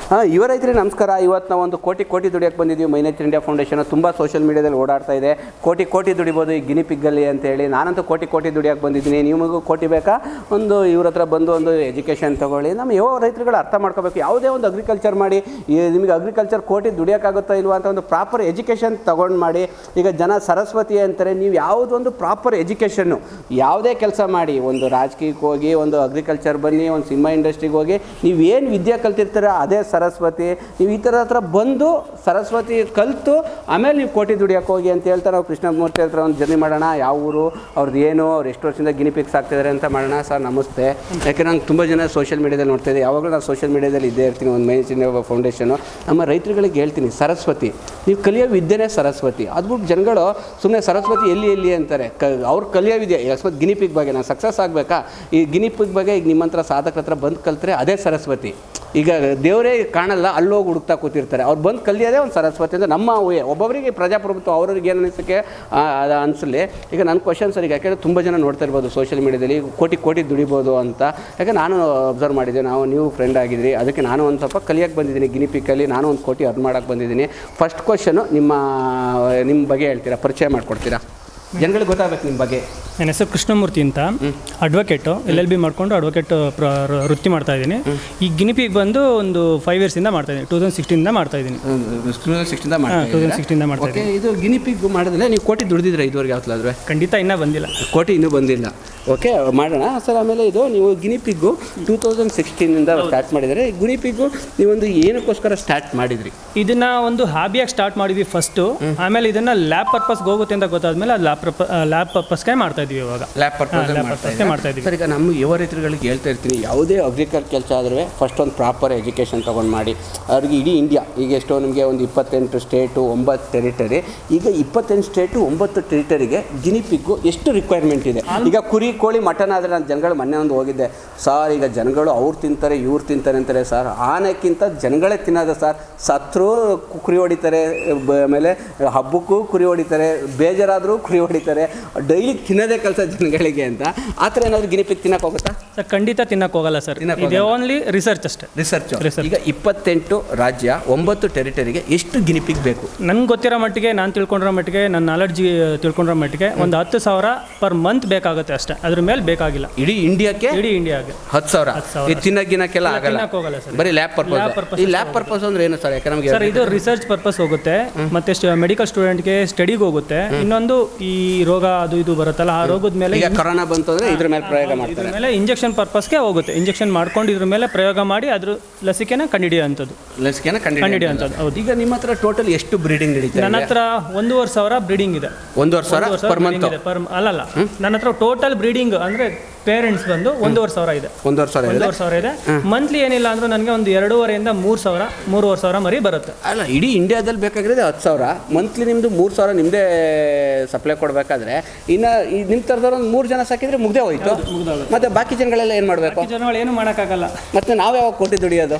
ಹಾಂ ಯುವ ರೈತರಿಗೆ ನಮಸ್ಕಾರ ಇವತ್ತು ನಾವು ಒಂದು ಕೋಟಿ ಕೋಟಿ ದುಡಿಯೋಕ್ಕೆ ಬಂದಿದ್ದೀವಿ ಮೈನೇಚರ್ ಇಂಡಿಯಾ ಫೌಂಡೇಶನ್ ತುಂಬ ಸೋಷಿಯಲ್ ಮೀಡಿಯಾದಲ್ಲಿ ಓಡಾಡ್ತಾ ಇದೆ ಕೋಟಿ ಕೋಟಿ ದುಡಿಬೋದು ಈ ಗಿನಿ ಪಿಗ್ಗಲ್ಲಿ ಅಂತೇಳಿ ನಾನಂತೂ ಕೋಟಿ ಕೋಟಿ ದುಡಿಯೋಕ್ಕೆ ಬಂದಿದ್ದೀನಿ ನಿಮಗೂ ಕೋಟಿ ಬೇಕಾ ಒಂದು ಇವ್ರ ಹತ್ರ ಬಂದು ಒಂದು ಎಜುಕೇಷನ್ ತೊಗೊಳ್ಳಿ ನಮ್ಮ ಯುವ ರೈತರುಗಳು ಅರ್ಥ ಮಾಡ್ಕೋಬೇಕು ಯಾವುದೇ ಒಂದು ಅಗ್ರಿಕಲ್ಚರ್ ಮಾಡಿ ಈ ನಿಮಗೆ ಅಗ್ರಿಕಲ್ಚರ್ ಕೋಟಿ ದುಡಿಯೋಕ್ಕಾಗುತ್ತಾ ಇಲ್ವಾ ಅಂತ ಒಂದು ಪ್ರಾಪರ್ ಎಜುಕೇಷನ್ ತೊಗೊಂಡು ಮಾಡಿ ಈಗ ಜನ ಸರಸ್ವತಿ ಅಂತಾರೆ ನೀವು ಯಾವುದೊಂದು ಪ್ರಾಪರ್ ಎಜುಕೇಷನ್ನು ಯಾವುದೇ ಕೆಲಸ ಮಾಡಿ ಒಂದು ರಾಜಕೀಯಕ್ಕೆ ಹೋಗಿ ಒಂದು ಅಗ್ರಿಕಲ್ಚರ್ ಬನ್ನಿ ಒಂದು ಸಿನಿಮಾ ಇಂಡಸ್ಟ್ರಿಗೆ ಹೋಗಿ ನೀವೇನು ವಿದ್ಯೆ ಕಲ್ತಿರ್ತೀರ ಅದೇ ಸರಸ್ವತಿ ನೀವು ಈ ಥರ ಹತ್ರ ಬಂದು ಸರಸ್ವತಿ ಕಲಿತು ಆಮೇಲೆ ನೀವು ಕೋಟಿ ದುಡಿಯೋಕೆ ಹೋಗಿ ಅಂತ ಹೇಳ್ತಾರೆ ನಾವು ಕೃಷ್ಣಮೂರ್ತಿ ಹತ್ರ ಒಂದು ಜರ್ನಿ ಮಾಡೋಣ ಯಾವ ಊರು ಅವ್ರದ್ದು ಏನು ಅವ್ರು ಎಷ್ಟು ವರ್ಷದಿಂದ ಗಿನಿ ಪಿಕ್ಸ್ ಆಗ್ತಿದ್ದಾರೆ ಅಂತ ಮಾಡೋಣ ಸರ್ ನಮಸ್ತೆ ಯಾಕೆ ನಂಗೆ ತುಂಬ ಜನ ಸೋಷಿಯಲ್ ಮೀಡಿಯಾದಲ್ಲಿ ನೋಡ್ತಾ ಇದ್ದೆ ಯಾವಾಗಲೂ ನಾನು ಸೋಷಿಯಲ್ ಮೀಡಿಯಾದಲ್ಲಿ ಇದ್ದೇ ಇರ್ತೀನಿ ಒಂದು ಮೈನ್ ಫೌಂಡೇಶನು ನಮ್ಮ ರೈತರುಗಳಿಗೆ ಹೇಳ್ತೀನಿ ಸರಸ್ವತಿ ನೀವು ಕಲಿಯೋ ವಿದ್ಯೆನೇ ಸರಸ್ವತಿ ಅದ್ಬಿಟ್ಟು ಜನಗಳು ಸುಮ್ಮನೆ ಸರಸ್ವತಿ ಎಲ್ಲಿ ಎಲ್ಲಿ ಅಂತಾರೆ ಕ ಅವ್ರು ಕಲಿಯೋ ವಿದ್ಯೆ ಅಕಸ್ಮಾತ್ ಗಿನಿ ಪಿಗ್ ಬಗ್ಗೆ ನಾನು ಸಕ್ಸಸ್ ಆಗಬೇಕಾ ಈ ಗಿನಿ ಪಿಗ್ ಬಗ್ಗೆ ಈಗ ನಿಮ್ಮ ಹತ್ರ ಸಾಧಕರ ಹತ್ರ ಬಂದು ಕಲ್ತ್ರೆ ಅದೇ ಸರಸ್ವತಿ ಈಗ ದೇವರೇ ಕಾಣಲ್ಲ ಅಲ್ಲೋಗಿ ಹುಡುಕ್ತಾ ಕೂತಿರ್ತಾರೆ ಅವ್ರು ಬಂದು ಕಲಿಯೋದೇ ಒಂದು ಸರಸ್ವತಿ ಅಂತ ನಮ್ಮ ಊಹೆ ಒಬ್ಬೊಬ್ಬರಿಗೆ ಪ್ರಜಾಪ್ರಭುತ್ವ ಅವ್ರಿಗೆ ಏನು ಅನಿಸೋಕ್ಕೆ ಅದು ಅನಿಸಲಿ ಈಗ ನನ್ನ ಕ್ವಶನ್ ಸರ್ ಈಗ ಯಾಕೆಂದರೆ ತುಂಬ ಜನ ನೋಡ್ತಾ ಇರ್ಬೋದು ಸೋಷಿಯಲ್ ಮೀಡಿಯಾದಲ್ಲಿ ಕೋಟಿ ಕೋಟಿ ದುಡಿಬೋದು ಅಂತ ಯಾಕೆ ನಾನು ಅಬ್ಸರ್ವ್ ಮಾಡಿದ್ದೆ ನಾವು ನೀವು ಫ್ರೆಂಡ್ ಆಗಿದ್ರಿ ಅದಕ್ಕೆ ನಾನು ಒಂದು ಸ್ವಲ್ಪ ಕಲಿಯೋಕ್ಕೆ ಬಂದಿದ್ದೀನಿ ಗಿನಿ ಪಿಕ್ಕಲ್ಲಿ ನಾನು ಒಂದು ಕೋಟಿ ಅರ್ನ್ ಮಾಡೋಕ್ಕೆ ಬಂದಿದ್ದೀನಿ ಫಸ್ಟ್ ಕ್ವಶನು ನಿಮ್ಮ ನಿಮ್ಮ ಬಗ್ಗೆ ಹೇಳ್ತೀರಾ ಪರಿಚಯ ಮಾಡಿಕೊಡ್ತೀರಾ ಜನಗಳಿಗೆ ಗೊತ್ತಾಗಬೇಕು ನಿಮ್ಮ ಬಗ್ಗೆ ನನ್ನ ಹೆಸರು ಕೃಷ್ಣಮೂರ್ತಿ ಅಂತ ಅಡ್ವೊಕೇಟು ಎಲ್ ಎಲ್ ಬಿ ಮಾಡಿಕೊಂಡು ಅಡ್ವೊಕೇಟ್ ವೃತ್ತಿ ಮಾಡ್ತಾ ಇದ್ದೀನಿ ಈ ಗಿನಿಪಿಗೆ ಬಂದು ಒಂದು ಫೈವ್ ಇಯರ್ಸಿಂದ ಮಾಡ್ತಾ ಇದ್ದೀನಿ ಟೂ ತೌಸಂಡ್ ಸಿಕ್ಸ್ಟೀನಿಂದ ಮಾಡ್ತಾ ಇದ್ದೀನಿ ಟೂ ತೌಸಂಡ್ ಸಿಕ್ಸ್ಟಿಂದ ಟೂ ತೌಸಂಡ್ ಸಿಕ್ಸ್ಟೀನಿಂದ ಮಾಡ್ತಾ ಓಕೆ ಇದ್ದೀನಿ ಇದು ಗಿನಿ ಪಿಗ್ ಮಾಡಿದ್ರೆ ನೀವು ಕೋಟಿ ದುಡಿದಿದ್ರೆ ಇದುವರೆಗೆ ಯಾವತ್ತಲಾದ್ರೆ ಖಂಡಿತ ಇನ್ನೂ ಬಂದಿಲ್ಲ ಕೋಟಿ ಇನ್ನೂ ಬಂದಿಲ್ಲ ಓಕೆ ಮಾಡೋಣ ಸರ್ ಆಮೇಲೆ ಇದು ನೀವು ಗಿನಿ ಪಿಗ್ಗು ಟೂ ತೌಸಂಡ್ ಸಿಕ್ಸ್ಟೀನಿಂದ ಸ್ಟಾರ್ಟ್ ಮಾಡಿದರೆ ಗಿನಿ ಪಿಗ್ಗು ನೀವೊಂದು ಏನಕ್ಕೋಸ್ಕರ ಸ್ಟಾರ್ಟ್ ಮಾಡಿದ್ರಿ ಇದನ್ನ ಒಂದು ಹಾಬಿಯಾಗಿ ಸ್ಟಾರ್ಟ್ ಮಾಡಿದ್ವಿ ಫಸ್ಟು ಆಮೇಲೆ ಇದನ್ನ ಲ್ಯಾಬ್ ಪರ್ಪಸ್ಗೆ ಹೋಗುತ್ತೆ ಅಂತ ಗೊತ್ತಾದ್ಮೇಲೆ ಅದು ಲ್ಯಾಬ್ ಲ್ಯಾಬ್ ಪರ್ಪಸ್ಗೆ ಮಾಡ್ತಾ ಇದ್ದೀವಿ ಇವಾಗ ಲ್ಯಾಬ್ ಪರ್ಪಸ್ ಲ್ಯಾಬ್ ಪರ್ಪಸ್ಗೆ ಮಾಡ್ತಾ ಇದ್ದೀವಿ ಸರ್ ಈಗ ನಮ್ಮ ಯುವ ರೈತರುಗಳಿಗೆ ಹೇಳ್ತಾ ಇರ್ತೀನಿ ಯಾವುದೇ ಅಗ್ರಿಕಲ್ಚರ್ ಕೆಲಸ ಆದರೂ ಫಸ್ಟ್ ಒಂದು ಪ್ರಾಪರ್ ಎಜುಕೇಷನ್ ತೊಗೊಂಡು ಮಾಡಿ ಅವ್ರಿಗೆ ಇಡೀ ಇಂಡಿಯಾ ಈಗ ಎಷ್ಟೋ ನಿಮಗೆ ಒಂದು ಇಪ್ಪತ್ತೆಂಟು ಸ್ಟೇಟು ಒಂಬತ್ತು ಟೆರಿಟರಿ ಈಗ ಇಪ್ಪತ್ತೆಂಟು ಸ್ಟೇಟು ಒಂಬತ್ತು ಟೆರಿಟರಿಗೆ ಗಿನಿ ಪಿಗ್ಗು ಎಷ್ಟು ರಿಕ್ವೈರ್ಮೆಂಟ್ ಇದೆ ಈಗ ಕುರಿ ಕೋಳಿ ಮಟನ್ ಆದರೆ ನಾನು ಜನಗಳು ಮೊನ್ನೆ ಒಂದು ಹೋಗಿದ್ದೆ ಸರ್ ಈಗ ಜನಗಳು ಅವ್ರು ತಿಂತಾರೆ ಇವ್ರು ತಿಂತಾರೆ ಅಂತಾರೆ ಸರ್ ಆನೆಕ್ಕಿಂತ ಜನಗಳೇ ತಿನ್ನೋದು ಸರ್ ಸತ್ರು ಕುರಿ ಹೊಡಿತಾರೆ ಬ- ಆಮೇಲೆ ಹಬ್ಬಕ್ಕೂ ಕುರಿ ಹೊಡಿತಾರೆ ಬೇಜಾರಾದರೂ ಕುರಿ ಹೊಡಿತಾರೆ ಡೈಲಿ ತಿನ್ನೋದೇ ಕೆಲಸ ಜನಗಳಿಗೆ ಅಂತ ಆ ಥರ ಏನಾದರೂ ಗಿನಿ ಪಿಗ್ ತಿನ್ನಕ್ಕೆ ಹೋಗುತ್ತಾ ಸರ್ ಖಂಡಿತ ತಿನ್ನಕ್ಕೆ ಹೋಗಲ್ಲ ಸರ್ ತಿನ್ನಕ್ ಇದು ಓನ್ಲಿ ರಿಸರ್ಚ್ ಅಷ್ಟೇ ರಿಸರ್ಚ್ Research. ಈಗ ಇಪ್ಪತ್ತೆಂಟು ರಾಜ್ಯ ಒಂಬತ್ತು ಟೆರಿಟರಿಗೆ ಎಷ್ಟು ಗಿನಿ ಪಿಗ್ ಬೇಕು ನನ್ಗೆ ಗೊತ್ತಿರೋ ಮಟ್ಟಿಗೆ ನಾನು ತಿಳ್ಕೊಂಡಿರೋ ಮಟ್ಟಿಗೆ ನನ್ನ ನಾಲೆಡ್ಜ್ ತಿಳ್ಕೊಂಡಿರೋ ಮಟ್ಟಿಗೆ ಒಂದು ಹತ್ತು ಸಾವಿರ ಪರ್ ಮಂತ್ ಬೇಕಾಗುತ್ತೆ ಅಷ್ಟೇ ಅದ್ರ ಮೇಲೆ ಬೇಕಾಗಿಲ್ಲ ಇಡೀ ಇಂಡಿಯಾಕ್ಕೆ ಇಡೀ ಇಂಡಿಯಾಗೆ ಹತ್ತು ಸಾವಿರ ಹತ್ತು ಸಾವಿರ ಇದು ತಿನ್ನಕ್ ಗಿನ್ನಕ್ಕೆಲ್ಲ ಇಲ್ಲ, ಆಗಲ್ಲ ತಿನ್ನಕ್ ಹೋಗಲ್ಲ ಸರ್. ಬರೀ ಲ್ಯಾಬ್ Lab ಪರ್ಪಸ್ purpose ಈ ಲ್ಯಾಬ್ ಪರ್ಪಸ್ ಅಂದ್ರೆ ಏನು ಸರ್ ಯಾಕೆ ನಮಗೆ ಸರ್ ಇದು ರಿಸರ್ಚ್ ಪರ್ಪಸ್ ಹೋಗುತ್ತೆ ಮತ್ತೆ ಮೆಡಿಕಲ್ ಸ್ಟೂಡೆಂಟ್ಗೆ ಸ್ಟಡಿಗೆ ಹೋಗುತ್ತೆ ಇನ್ನೊಂದು ಈ ರೋಗ ಅದು ಇದು ಬರುತ್ತಲ್ಲ ಆ ರೋಗದ ಮೇಲೆ ಈಗ ಕೊರೋನಾ ಬಂತು ಅಂದ್ರೆ ಇದ್ರ ಮೇಲೆ ಪ್ರಯೋಗ ಇದ್ರ ಮಾಡ್ತಾರೆ ಮೇಲೆ ಇಂಜೆಕ್ಷನ್ ಪರ್ಪಸ್ಗೆ ಹೋಗುತ್ತೆ ಇಂಜೆಕ್ಷನ್ ಮಾಡ್ಕೊಂಡು ಇದ್ರ ಮೇಲೆ ಪ್ರಯೋಗ ಮಾಡಿ ಅದ್ರ ಲಸಿಕೆನ ಕಂಡುಹಿಡಿಯೋಂಥದ್ದು ಲಸಿಕೆನ ಕಂಡುಹಿಡಿಯುವಂಥದ್ದು, ಹೌದು. ಈಗ ನಿಮ್ಮ ಹತ್ರ ಟೋಟಲ್ ಎಷ್ಟು ಬ್ರೀಡಿಂಗ್ ನಡೀತಾ ನನ್ನ ಇದೆ ಹತ್ರ ಒಂದೂವರೆ ಸಾವಿರ ಬ್ರೀಡಿಂಗ್ ಇದೆ ಒಂದೂವರೆ ಸಾವಿರ ಒಂದೂವರೆ ಸಾವಿರ ಪರ್ ಮಂತ್ breeding ಇದೆ per ಅಲ್ಲಲ್ಲ ನನ್ನ ಹತ್ರ ಟೋಟಲ್ ಬ್ರೀಡಿಂಗ್ ಅಂದ್ರೆ ಪೇರೆಂಟ್ಸ್ ಬಂದು ಒಂದೂವರೆ ಸಾವಿರ ಇದೆ ಒಂದೂವರೆ ಸಾವಿರ ಇದೆ ಒಂದೂವರೆ ಸಾವಿರ ಇದೆ ಮಂತ್ಲಿ ಏನಿಲ್ಲ ಅಂದ್ರೂ ನನಗೆ ಒಂದು ಎರಡೂವರೆಯಿಂದ ಮೂರು ಸಾವಿರ ಮೂರುವರೆ ಸಾವಿರ ಮರಿ ಬರುತ್ತೆ ಅಲ್ಲ ಇಡೀ ಇಂಡಿಯಾದಲ್ಲಿ ಬೇಕಾಗಿರೋದು ಹತ್ತು ಸಾವಿರ ಮಂತ್ಲಿ ನಿಮ್ಮದು ಮೂರು ಸಾವಿರ ನಿಮ್ಮದೇ ಸಪ್ಲೈ ಕೊಡಬೇಕಾದ್ರೆ ಇನ್ನು ಈ ನಿಮ್ಮ ಥರದವ್ರು ಒಂದು ಮೂರು ಜನ ಸಾಕಿದ್ರೆ ಮುಗ್ದೇ ಹೋಯ್ತು ಮತ್ತೆ ಬಾಕಿ ಜನಗಳೆಲ್ಲ ಏನು ಮಾಡಬೇಕು ಈ ಜನಗಳು ಏನು ಮಾಡೋಕ್ಕಾಗಲ್ಲ ಮತ್ತೆ ನಾವು ಯಾವಾಗ ಕೋಟಿ ದುಡಿಯೋದು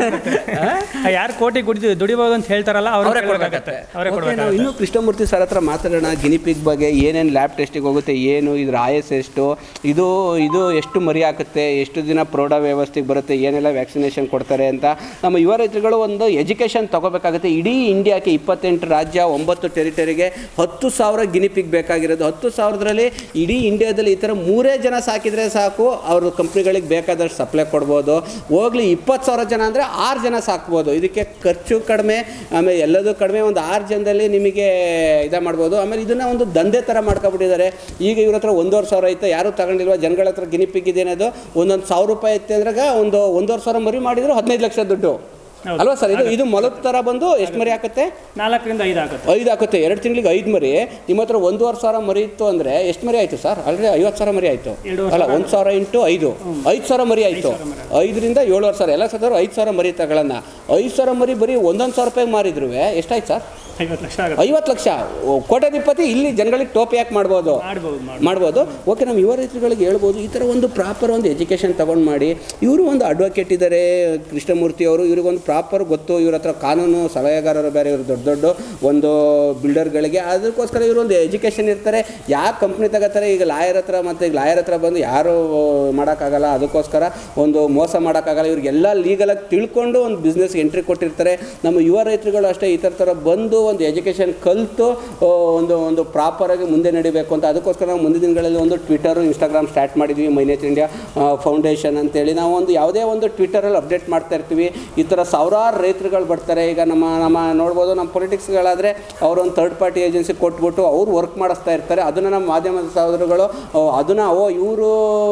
ಯಾರು ಕೋಟಿ ಕುಡಿ ದುಡಿಬೋದು ಅಂತ ಹೇಳ್ತಾರಲ್ಲ ಅವರೇ ಅವ್ರೇ ಕೊಡಬೇಕಾಗತ್ತೆ ಕೊಡಬೇಕಾಗತ್ತೆ ಅವರೇ ಓಕೆ, ನಾವು ಕೊಡಬೇಕಾಗತ್ತೆ ಇನ್ನೂ ಕೃಷ್ಣಮೂರ್ತಿ ಸರ್ ಹತ್ರ ಮಾತಾಡೋಣ ಗಿನಿಪಿಗ್ ಬಗ್ಗೆ ಏನೇನು ಲ್ಯಾಬ್ ಟೆಸ್ಟಿಗೆ ಹೋಗುತ್ತೆ ಏನು ಇದ್ರ ಆಯಸ್ ಎಷ್ಟು ಇದು ಇದು ಎಷ್ಟು ಮರಿ ಹಾಕುತ್ತೆ ಎಷ್ಟು ದಿನ ಪ್ರೌಢ ವ್ಯವಸ್ಥೆಗೆ ಬರುತ್ತೆ ಏನೆಲ್ಲ ವ್ಯಾಕ್ಸಿನೇಷನ್ ಕೊಡ್ತಾರೆ ಅಂತ ನಮ್ಮ ಯುವ ರೈತರುಗಳು ಒಂದು ಎಜುಕೇಷನ್ ತಗೋಬೇಕಾಗುತ್ತೆ ಇಡೀ ಇಂಡಿಯಾಕ್ಕೆ ಇಪ್ಪತ್ತೆಂಟು ರಾಜ್ಯ ಒಂಬತ್ತು ಟೆರಿಟರಿಗೆ ಹತ್ತು ಸಾವಿರ ಗಿನಿಪಿಗ್ ಬೇಕಾಗಿರೋದು ಹತ್ತು ಸಾವಿರದಲ್ಲಿ ಇಡೀ ಇಂಡಿಯಾದಲ್ಲಿ ಈ ಥರ ಮೂರೇ ಜನ ಸಾಕಿದರೆ ಸಾಕು ಅವ್ರ ಕಂಪ್ನಿಗಳಿಗೆ ಬೇಕಾದಷ್ಟು ಸಪ್ಲೈ ಕೊಡ್ಬೋದು ಹೋಗ್ಲಿ ಇಪ್ಪತ್ತು ಸಾವಿರ ಜನ ಅಂದರೆ ಆರು ಜನ ಸಾಕ್ಬೋದು ಇದಕ್ಕೆ ಖರ್ಚು ಕಡಿಮೆ ಆಮೇಲೆ ಎಲ್ಲದೂ ಕಡಿಮೆ ಒಂದು ಆರು ಜನದಲ್ಲಿ ನಿಮಗೆ ಇದು ಮಾಡ್ಬೋದು ಆಮೇಲೆ ಇದನ್ನು ಒಂದು ದಂಧೆ ಥರ ಮಾಡ್ಕೊಬಿಟ್ಟಿದ್ದಾರೆ ಈಗ ಇವ್ರ ಹತ್ರ ಒಂದೂವರೆ ಸಾವಿರ ಐತೆ ಯಾರೂ ತಗೊಂಡಿಲ್ವ ಜನಗಳ ಹತ್ರ ಗಿನಿಪಿಗಿದೇನದು ಒಂದೊಂದು ಸಾವಿರ ರೂಪಾಯಿ ಐತೆ ಅಂದ್ರಾಗ ಒಂದು ಒಂದೂವರೆ ಸಾವಿರ ಮರಿ ಮಾಡಿದ್ರು ಹದಿನೈದು ಲಕ್ಷ ದುಡ್ಡು ಹೌದು. ಅಲ್ವಾ ಸರ್ ಇದು ಇದು ಮೊಲದ ಥರ ಬಂದು ಎಷ್ಟು ಮರಿ ಹಾಕುತ್ತೆ ನಾಲ್ಕರಿಂದ ಐದು ಆಗುತ್ತೆ ಐದು ಹಾಕುತ್ತೆ ಎರಡು ತಿಂಗಳಿಗೆ ಐದು ಮರಿ ನಿಮ್ಮ ಹತ್ರ ಒಂದೂವರೆ ಸಾವಿರ ಮರಿ ಇತ್ತು ಅಂದರೆ ಎಷ್ಟು ಮರಿ ಆಯಿತು ಸರ್ ಆಲ್ರೆಡಿ ಐವತ್ತು ಸಾವಿರ ಮರಿ ಆಯಿತು ಎರಡೂವರೆ ಅಲ್ಲ ಒಂದು ಸಾವಿರ ಇಂಟು ಐದು ಐದು ಸಾವಿರ ಮರಿ ಆಯಿತು ಐದರಿಂದ ಏಳುವರೆ ಸಾವಿರ ಎಲ್ಲ ಸದವರು ಐದು ಸಾವಿರ ಮರಿ ತಗೊಳ್ಳೋಣ ಐದು ಸಾವಿರ ಮರಿ ಬರೀ ಒಂದೊಂದು ಸಾವಿರ ರೂಪಾಯಿಗೆ ಮಾರಿದ್ರು ಎಷ್ಟಾಯ್ತು ಸರ್ ಐವತ್ತು ಲಕ್ಷ ಆಗುತ್ತೆ ಐವತ್ತು ಲಕ್ಷ ಓ, ಕೋಟ್ಯಾಧಿಪತಿ ಇಲ್ಲಿ ಜನಗಳಿಗೆ ಟೋಪಿ ಯಾಕೆ ಮಾಡ್ಬೋದು ಮಾಡ್ಬೋದು ಮಾಡ್ಬೋದು ಮಾಡ್ಬೋದು ಓಕೆ ನಮ್ಮ ಯುವ ರೈತರುಗಳಿಗೆ ಹೇಳ್ಬೋದು ಈ ಥರ ಒಂದು ಪ್ರಾಪರ್ ಒಂದು ಎಜುಕೇಷನ್ ತಗೊಂಡು ಮಾಡಿ ಇವರು ಒಂದು ಅಡ್ವೊಕೇಟ್ ಇದ್ದಾರೆ ಕೃಷ್ಣಮೂರ್ತಿ ಅವರು ಇವ್ರಿಗೊಂದು ಪ್ರಾಪರ್ ಗೊತ್ತು ಇವ್ರ ಹತ್ರ ಕಾನೂನು ಸಲಹೆಗಾರರು ಬೇರೆ ಇವರು ದೊಡ್ಡ ದೊಡ್ಡ ಒಂದು ಬಿಲ್ಡರ್ಗಳಿಗೆ ಅದಕ್ಕೋಸ್ಕರ ಇವರು ಒಂದು ಎಜುಕೇಷನ್ ಇರ್ತಾರೆ ಯಾವ ಕಂಪ್ನಿ ತಗೋತಾರೆ ಈಗ ಲಾಯರ್ ಹತ್ರ ಮತ್ತು ಈಗ ಲಾಯರ್ ಹತ್ರ ಬಂದು ಯಾರು ಮಾಡೋಕ್ಕಾಗಲ್ಲ ಅದಕ್ಕೋಸ್ಕರ ಒಂದು ಮೋಸ ಮಾಡೋಕ್ಕಾಗಲ್ಲ ಇವ್ರಿಗೆಲ್ಲ ಲೀಗಲಾಗಿ ತಿಳ್ಕೊಂಡು ಒಂದು ಬಿಸ್ನೆಸ್ ಎಂಟ್ರಿ ಕೊಟ್ಟಿರ್ತಾರೆ ನಮ್ಮ ಯುವ ರೈತರುಗಳು ಅಷ್ಟೇ ಈ ಥರ ಥರ ಬಂದು ಒಂದು ಎಜುಕೇಷನ್ ಕಲಿತು ಒಂದು ಒಂದು ಪ್ರಾಪರಾಗಿ ಮುಂದೆ ನಡಿಬೇಕು ಅಂತ ಅದಕ್ಕೋಸ್ಕರ ನಾವು ಮುಂದಿನ ದಿನಗಳಲ್ಲಿ ಒಂದು ಟ್ವಿಟರು ಇನ್ಸ್ಟಾಗ್ರಾಮ್ ಸ್ಟಾರ್ಟ್ ಮಾಡಿದ್ವಿ ಮೈನೇಚರ್ ಇಂಡಿಯಾ ಫೌಂಡೇಶನ್ ಅಂತೇಳಿ ನಾವು ಒಂದು ಯಾವುದೇ ಒಂದು ಟ್ವಿಟರಲ್ಲಿ ಅಪ್ಡೇಟ್ ಮಾಡ್ತಾ ಇರ್ತೀವಿ ಈ ಥರ ಸಾವಿರಾರು ರೈತರುಗಳು ಬರ್ತಾರೆ ಈಗ ನಮ್ಮ ನಮ್ಮ ನೋಡ್ಬೋದು ನಮ್ಮ ಪೊಲಿಟಿಕ್ಸ್ಗಳಾದರೆ ಅವರು ಒಂದು ಥರ್ಡ್ ಪಾರ್ಟಿ ಏಜೆನ್ಸಿ ಕೊಟ್ಬಿಟ್ಟು ಅವ್ರು ವರ್ಕ್ ಮಾಡಿಸ್ತಾ ಇರ್ತಾರೆ ಅದನ್ನು ನಮ್ಮ ಮಾಧ್ಯಮದ ಸಹೋದರಗಳು ಓ, ಅದನ್ನು ಓ ಇವರು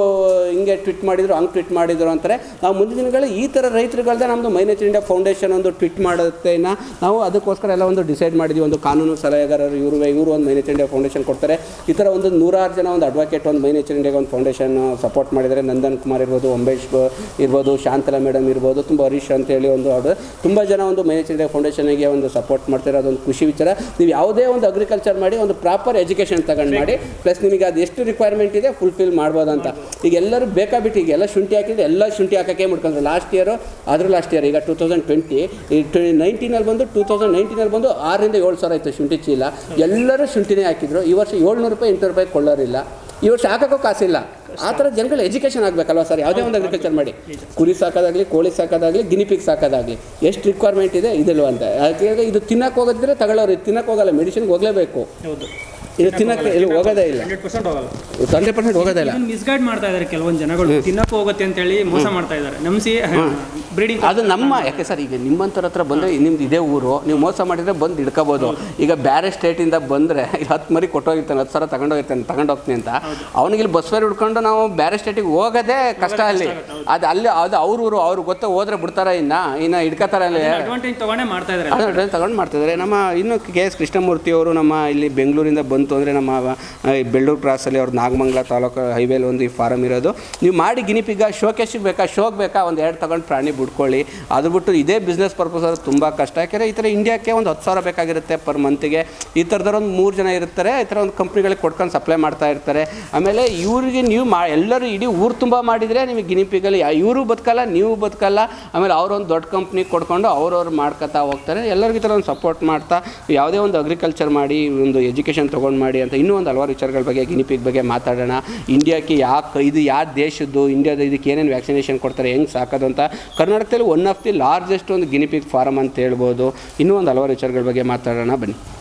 ಹಿಂಗೆ ಟ್ವಿಟ್ ಮಾಡಿದ್ರು ಹಂಗೆ ಟ್ವಿಟ್ ಮಾಡಿದ್ರು ಅಂತಾರೆ ನಾವು ಮುಂದಿನ ದಿನಗಳಲ್ಲಿ ಈ ಥರ ರೈತರುಗಳದ್ದೇ ನಮ್ಮದು ಮೈನೇಚರ್ ಇಂಡಿಯಾ ಫೌಂಡೇಶನ್ ಒಂದು ಟ್ವಿಟ್ ಮಾಡುತ್ತೇನ ನಾವು ಅದಕ್ಕೋಸ್ಕರ ಎಲ್ಲ ಒಂದು ಡಿಸೈಡ್ ಮಾಡಿದ್ವಿ ಒಂದು ಕಾನೂನು ಸಲಹೆಗಾರರು ಇವರು ಇವರು ಒಂದು ಮೈನೇಚರ್ ಇಂಡಿಯಾ ಫೌಂಡೇಶನ್ ಕೊಡ್ತಾರೆ ಈ ಥರ ಒಂದು ನೂರಾರು ಜನ ಒಂದು ಅಡ್ವೊಕೇಟ್ ಒಂದು ಮೈನೇಚರ್ ಇಂಡಿಯಾಗೆ ಒಂದು ಫೌಂಡೇಶನ್ ಸಪೋರ್ಟ್ ಮಾಡಿದ್ದಾರೆ ನಂದನ್ ಕುಮಾರ್ ಇರ್ಬೋದು ಅಂಬೇಶ್ ಬ- ಇರ್ಬೋದು ಶಾಂತಲಾ ಮೇಡಮ್ ಇರ್ಬೋದು ತುಂಬ ಹರೀಶ್ ಅಂತೇಳಿ ಒಂದು ಅವ್ರು ತುಂಬ ಜನ ಒಂದು ಮೈನೇಚರ್ ಇಂಡಿಯಾ ಫೌಂಡೇಶನ್ಗೆ ಒಂದು ಸಪೋರ್ಟ್ ಮಾಡ್ತಾರೆ ಅದೊಂದು ಖುಷಿ ವಿಚಾರ ನೀವು ಯಾವುದೇ ಒಂದು ಅಗ್ರಿಕಲ್ಚರ್ ಮಾಡಿ ಒಂದು ಪ್ರಾಪರ್ ಎಜುಕೇಷನ್ ತಗೊಂಡು ಮಾಡಿ ಪ್ಲಸ್ ನಿಮಗೆ ಅದು ಎಷ್ಟು ರಿಕ್ವೈರ್ಮೆಂಟ್ ಇದೆ ಫುಲ್ಫಿಲ್ ಮಾಡ್ಬೋದು ಅಂತ ಈಗ ಎಲ್ಲರೂ ಬೇಕಾಬಿಟ್ಟು ಈಗ ಎಲ್ಲ ಶುಂಠಿ ಹಾಕಿದ್ರೆ ಎಲ್ಲ ಶುಂಠಿ ಹಾಕೋಕ್ಕೆ ಮುಡ್ಕೊಂಡ್ರು ಲಾಸ್ಟ್ ಇಯರು ಅದ್ರ ಲಾಸ್ಟ್ ಇಯರ್ ಈಗ ಟೂ ತೌಸಂಡ್ ಟ್ವೆಂಟಿ ಈ ಟ್ವೆ ನೈನ್ಟೀನಲ್ಲಿ ಬಂದು ಟೂ ತೌಸಂಡ್ ನೈನ್ಟೀನಲ್ಲಿ ಬಂದು ಆರರಿಂದ ಏಳು ಸಾವಿರ ಆಯಿತು ಶುಂಠಿ ಚೀಲ ಎಲ್ಲರೂ ಶುಂಠಿನೇ ಹಾಕಿದ್ರು ಈ ವರ್ಷ ಏಳ್ನೂರು ರೂಪಾಯಿ ಎಂಟುನೂರು ರೂಪಾಯಿ ಕೊಳ್ಳೋರಿಲ್ಲ ಈ ವರ್ಷ ಹಾಕೋಕ್ಕೂ ಕಾಸಿಲ್ಲ ಆ ಥರ ಜನಗಳ ಎಜುಕೇಷನ್ ಆಗಬೇಕಲ್ವ ಸರ್ ಯಾವುದೇ ಒಂದು ಅಗ್ರಿಕಲ್ಚರ್ ಮಾಡಿ ಕುರಿ ಸಾಕೋದಾಗಲಿ ಕೋಳಿ ಸಾಕೋದಾಗಲಿ ಗಿನಿಪಿಗ್ ಸಾಕೋದಾಗಲಿ ಎಷ್ಟು ರಿಕ್ವೈರ್ಮೆಂಟ್ ಇದೆ ಇದಿಲ್ವ ಅಂತ ಯಾಕೆಂದರೆ ಇದು ತಿನ್ನಕ್ಕೆ ಹೋಗೋದಿದ್ರೆ ತಗೊಳ್ಳೋರು ತಿನ್ನಕ್ಕೆ ಹೋಗಲ್ಲ ಮೆಡಿಸಿನ್ಗೆ ಹೋಗಲೇಬೇಕು ಹೌದು ಇದು ತಿನ್ನಕ್ಕೆ ಇಲ್ಲಿ ಹೋಗೋದೇ ಇಲ್ಲ ಹಂಡ್ರೆಡ್ ಪರ್ಸೆಂಟ್ ಹೋಗಲ್ಲ ಹಂಡ್ರೆಡ್ ಪರ್ಸೆಂಟ್ ಹೋಗೋದೇ ಇಲ್ಲ ಮಿಸ್ಗೈಡ್ ಮಾಡ್ತಾ ಇದ್ದಾರೆ ಕೆಲವೊಂದು ಜನಗಳು ತಿನ್ನಕ್ಕೆ ಹೋಗುತ್ತೆ ಅಂತೇಳಿ ಮೋಸ ಮಾಡ್ತಾ ಇದ್ದಾರೆ ನಮ್ಸಿ ಬ್ರೀಡಿಂಗ್ ಅದು ನಮ್ಮ ಯಾಕೆ ಸರ್ ಈಗ ನಿಮ್ಮಂಥವ್ರ ಹತ್ರ ಬಂದರೆ ನಿಮ್ದು ಇದೇ ಊರು ನೀವು ಮೋಸ ಮಾಡಿದರೆ ಬಂದು ಹಿಡ್ಕೋಬೋದು ಈಗ ಬೇರೆ ಸ್ಟೇಟಿಂದ ಬಂದರೆ ಇಲ್ಲಿ ಹತ್ತು ಮರಿ ಕೊಟ್ಟೋಗಿರ್ತಾನೆ ಹತ್ತು ಸಾವಿರ ತಗೊಂಡೋಗಿರ್ತಾನೆ ತಗೊಂಡೋಗ್ತೀನಿ ಅಂತ ಅವನಿಗೆ ಇಲ್ಲಿ ಬಸ್ ಫೇರ್ ಹಿಡ್ಕೊಂಡು ನಾವು ಬೇರೆ ಸ್ಟೇಟಿಗೆ ಹೋಗೋದೇ ಕಷ್ಟ ಅಲ್ಲಿ ಅದು ಅಲ್ಲಿ ಅದು ಅವ್ರ ಊರು ಅವ್ರಿಗೆ ಗೊತ್ತ ಹೋದ್ರೆ ಬಿಡ್ತಾರ ಇನ್ನು ಇನ್ನು ಹಿಡ್ಕೋತಾರೆ ಅಲ್ಲಿ ಅಡ್ವಾಂಟೇಜ್ ತಗೊಂಡೇ ಮಾಡ್ತಾ ಇದ್ದಾರೆ ಅದನ್ನು ತಗೊಂಡು ಮಾಡ್ತಿದ್ದಾರೆ ನಮ್ಮ ಇನ್ನು ಕೆ ಎಸ್ ಕೃಷ್ಣಮೂರ್ತಿ ಅವರು ನಮ್ಮ ಇಲ್ಲಿ ಬೆಂಗಳೂರಿಂದ ಬಂತು ಅಂದರೆ ನಮ್ಮ ಆ, ಈ ಬೆಳ್ಳೂರು ಕ್ರಾಸಲ್ಲಿ ಅವ್ರು ನಾಗಮಂಗಲ ತಾಲೂಕು ಹೈವೇಲಿ ಒಂದು ಈ ಫಾರಮ್ ಇರೋದು ನೀವು ಮಾಡಿ ಗಿನಿಪಿಗ ಶೋಕೇಶಿಗೆ ಬೇಕಾ ಶೋಕ್ ಬೇಕಾ ಒಂದು ಎರಡು ತಗೊಂಡು ಪ್ರಾಣಿ ಬಿಡ್ಕೊಳ್ಳಿ ಅದು ಬಿಟ್ಟು ಇದೇ ಬಿಸ್ನೆಸ್ ಪರ್ಪಸ್ ಅದು ತುಂಬ ಕಷ್ಟ ಯಾಕೆಂದರೆ ಈ ಥರ ಇಂಡಿಯಾಕ್ಕೆ ಒಂದು ಹತ್ತು ಸಾವಿರ ಬೇಕಾಗಿರುತ್ತೆ ಪರ್ ಮಂತಿಗೆ ಈ ಥರದವ್ರು ಒಂದು ಮೂರು ಜನ ಇರ್ತಾರೆ ಈ ಥರ ಒಂದು ಕಂಪ್ನಿಗಳಿಗೆ ಕೊಟ್ಕೊಂಡು ಸಪ್ಲೈ ಮಾಡ್ತಾ ಇರ್ತಾರೆ ಆಮೇಲೆ ಇವ್ರಿಗೆ ನೀವು ಮಾ ಎಲ್ಲರೂ ಇಡೀ ಊರು ತುಂಬ ಮಾಡಿದರೆ ನಿಮಗೆ ಗಿನಿಪಿಗಲ್ಲಿ ಇವರು ಬದುಕಲ್ಲ ನೀವು ಬದುಕಲ್ಲ ಆಮೇಲೆ ಅವರೊಂದು ದೊಡ್ಡ ಕಂಪ್ನಿ ಕೊಡ್ಕೊಂಡು ಅವ್ರವ್ರು ಮಾಡ್ಕೊತಾ ಹೋಗ್ತಾರೆ ಎಲ್ಲರಿಗೂ ಈ ಥರ ಒಂದು ಸಪೋರ್ಟ್ ಮಾಡ್ತಾ ಯಾವುದೇ ಒಂದು ಅಗ್ರಿಕಲ್ಚರ್ ಮಾಡಿ ಒಂದು ಎಜುಕೇಷನ್ ತೊಗೊಂಡು ಮಾಡಿ ಅಂತ ಇನ್ನೂ ಒಂದು ಹಲವಾರು ವಿಚಾರಗಳ ಬಗ್ಗೆ ಗಿನಿಪಿಗ್ ಬಗ್ಗೆ ಮಾತಾಡೋಣ ಇಂಡಿಯಾಕ್ಕೆ ಯಾಕೆ ಇದು ಯಾವ ದೇಶದ್ದು ಇಂಡಿಯಾದ ಇದಕ್ಕೆ ಏನೇನು ವ್ಯಾಕ್ಸಿನೇಷನ್ ಕೊಡ್ತಾರೆ ಹೆಂಗೆ ಸಾಕೋದು ಅಂತ ಕರ್ನಾಟಕದಲ್ಲಿ ಒನ್ ಆಫ್ ದಿ ಲಾರ್ಜೆಸ್ಟ್ ಒಂದು ಗಿನಿಪಿಗ್ ಫಾರಮ್ ಅಂತ ಹೇಳ್ಬೋದು ಇನ್ನೂ ಒಂದು ಹಲವಾರು ವಿಚಾರಗಳ ಬಗ್ಗೆ ಮಾತಾಡೋಣ ಬನ್ನಿ